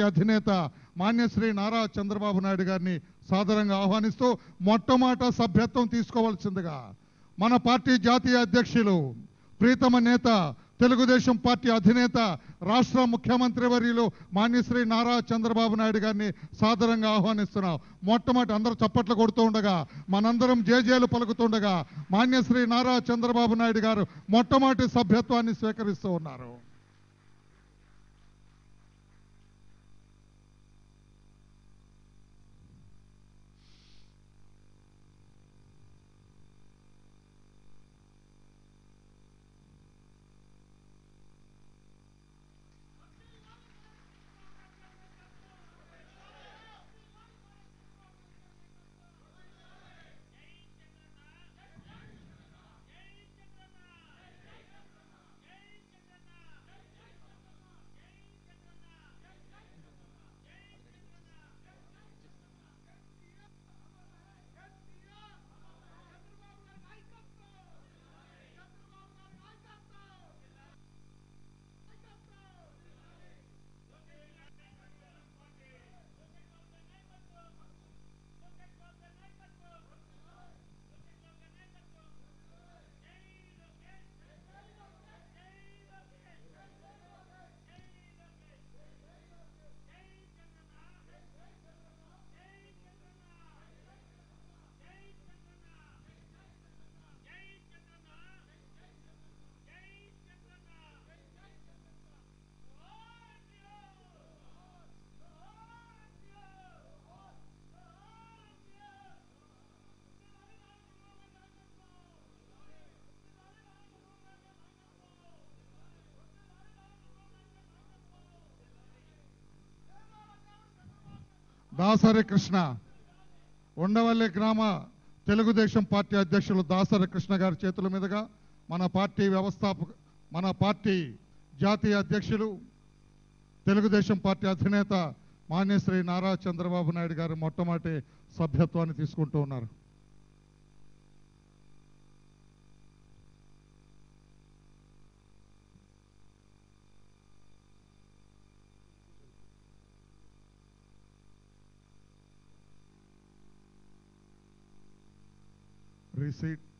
అధినేత మాన్యశ్రీ నారా చంద్రబాబు నాయుడు గారిని సాదరంగా ఆహ్వానిస్తూ మొట్టమొదట సభ్యత్వం తీసుకోవాల్సిందిగా మన పార్టీ జాతీయ అధ్యక్షులు ప్రీతమ నేత తెలుగుదేశం పార్టీ అధినేత రాష్ట్ర ముఖ్యమంత్రి వర్యులు మాన్యశ్రీ నారా చంద్రబాబు నాయుడు గారిని సాదరంగా ఆహ్వానిస్తున్నాం మొట్టమొదటి అందరూ చప్పట్లు కొడుతూ ఉండగా మనందరం జేజేలు పలుకుతుండగా మాన్యశ్రీ నారా చంద్రబాబు నాయుడు గారు మొట్టమొదటి సభ్యత్వాన్ని స్వీకరిస్తూ ఉన్నారు దాసరి కృష్ణ ఉండవల్లి గ్రామ తెలుగుదేశం పార్టీ అధ్యక్షులు దాసరి కృష్ణ గారి చేతుల మీదుగా మన పార్టీ వ్యవస్థాపక మన పార్టీ జాతీయ అధ్యక్షులు తెలుగుదేశం పార్టీ అధినేత మాన్యశ్రీ నారా చంద్రబాబు నాయుడు గారు మొట్టమొదటి సభ్యత్వాన్ని తీసుకుంటూ ఉన్నారు రిసీట్